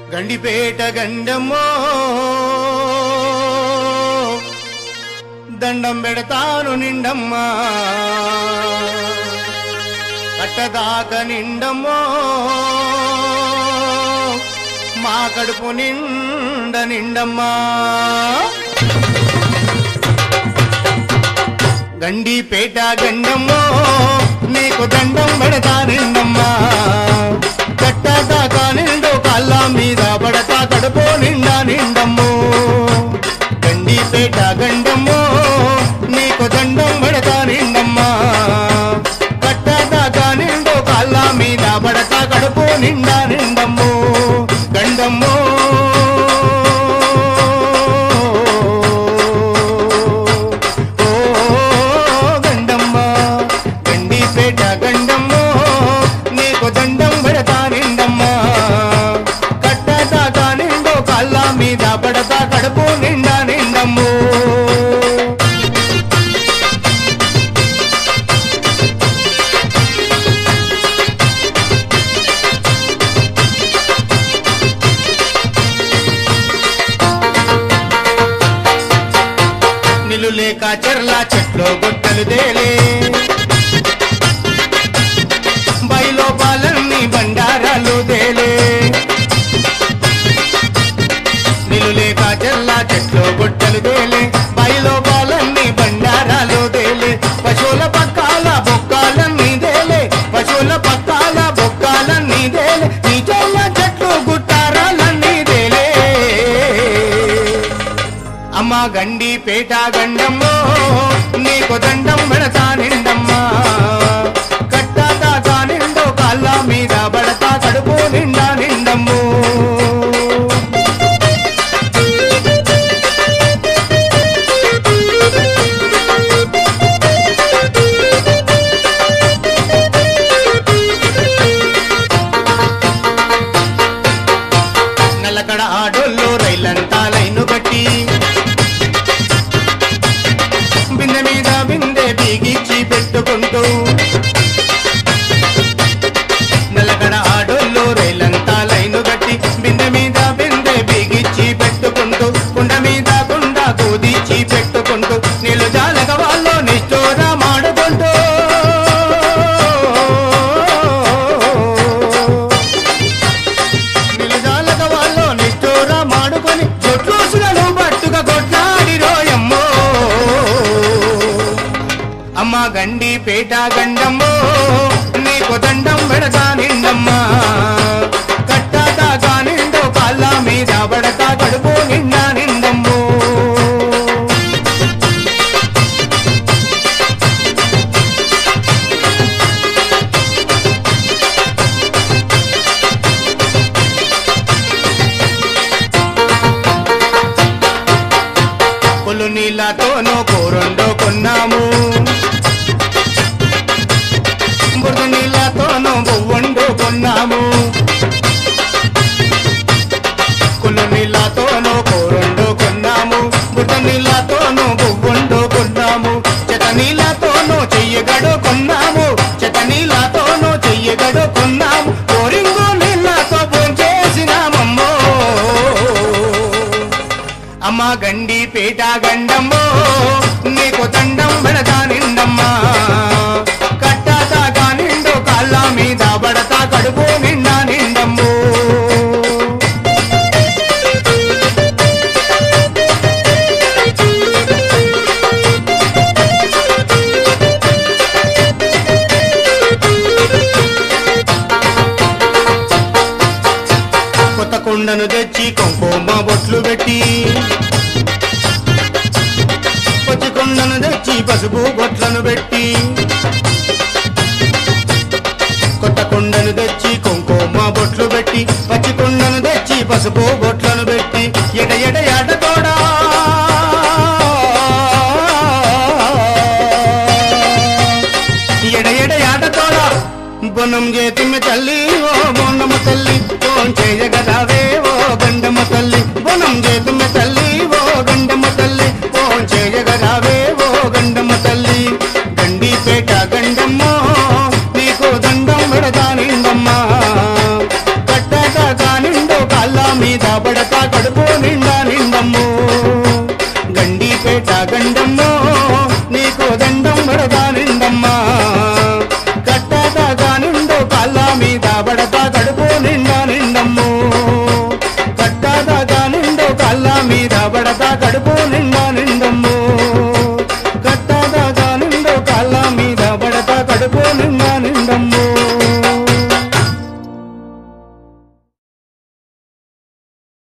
గండిపేట గండమ్మో దండం పెడతాను నిండమ్మా కట్టదాక నిండమ్మో మా కడుపు నిండ నిండమ్మా గండిపేట గండమ్మో నీకు దండం పెడతా నిండమ్మా కట్టదాకా నిండు కళ్ళ మీద పడతా కడుపు నిండా నిండమ్మో గండిపేట గండమ్మో నీకు దండం పెడతా నిండమ్మా కట్టదాకా నిండు కళ్ళ మీద పడతా కడుపు నిండా నిండమ్మో గండమ్మో ఓ గండమ్మ గండిపేట గండమ్మ నీకు దండం పెడతా నిండమ్మ కట్టదాకా నిండు కళ్ళ మీద పడతా కడుపు నిండా నిండమ్మో నిలులేక చెర్ల చెట్లు గుట్టలు దేలే బయలో పాలన్నీ బండారాలు దేలే నిలులేక చెర్ల చెట్లు గుట్టలు దేలే బయలో పాలన్నీ బండారాలు దేలే పశువుల పక్కాల బొక్కాలన్నీ దేలే పశువుల పక్కాల బొక్కాలన్నీ దేలే నీ చెల్ల చెట్లు గుట్టారాలన్నీ దేలే అమ్మ గండి పేట గండమ్మో నీకు దండం పెడతా నిండమ్మా కట్టదాకా నిండు కాళ్ళ మీద పడతా కడుపు నిండా నిండమ్మో నల్లకడ ఆడోళ్ళు రైలంతా లైను కట్టి బిందె మీద బిందె బిగిచ్చి పెట్టుకుంటూ నల్లకడ ఆడోళ్ళు రైలంతా లైను కట్టి బిందె మీద బిందె బిగిచ్చి పెట్టుకుంటూ కుండ మీద కుండ కుదిచి పెట్టుకుంటూ నీళ్ళు జాలక వాళ్ళు నిష్ఠూర మాడుకుంటూ నిలజాలక వాళ్ళు నిష్ఠూర మాడుకొని జొట్లూసులను పట్టుగా కొట్లాడి రోయమ్మో అమ్మ గండి పేట గండమ్మో నీకు దండం పెడతా నిండమ్మా కట్టాదాకా నిండు కాళ్ళ మీద పడతా కడుపు నిండా నిండమ్మో పులు నీళ్ళతోనూ కూరండో కొన్నాము బురద నీళ్ళతోనూ బువ్వండు కొన్నాము కులు నీళ్ళతోనూ కూరండు కొన్నాము బురద నీళ్ళతోనూ బువ్వండు కొన్నాము చెత నీళ్ళతోనూ చెయ్యగడు కొన్నాము చెత నీళ్ళతోనూ చెయ్యగడు కొన్నాము కోరింగు నీళ్ళతో భోంచేసినామమ్మో అమ్మ గండి పేట గండమ్మో నీకు దండం పెడతా నిండమ్మా కట్టాదాకా నిండు కాళ్ళ మీద పడతా కడుపు నిండా నిండమ్మో కొత్త కుండను తెచ్చి కుంకుమ బొట్లు పెట్టి పచ్చి కుండను తెచ్చి పసుపు బొట్లను పెట్టి కొత్త కుండను తెచ్చి కుంకుమ బొట్లు పెట్టి పచ్చి కుండను తెచ్చి పసుపు బొట్లను పెట్టి ఎడ ఎడ ఎడ తోడా ఎడ ఎడ ఎడ తోడా బొనం చేతిమ్మ తల్లి ఓ బొన్నమ్మ తల్లి ఫోన్ చేయగదావే ఓ గండమ్మ తల్లి బొనం చేతిమ్మ తల్లి ఓ గండమ్మ తల్లి ఫోన్ చేయగదావే ఓ గండమ్మ తల్లి గండిపేట గండమ్మ నీకు దండం పెడతా నిండమ్మా కట్టగా నిండు కళ్ళ మీ గండమ్మో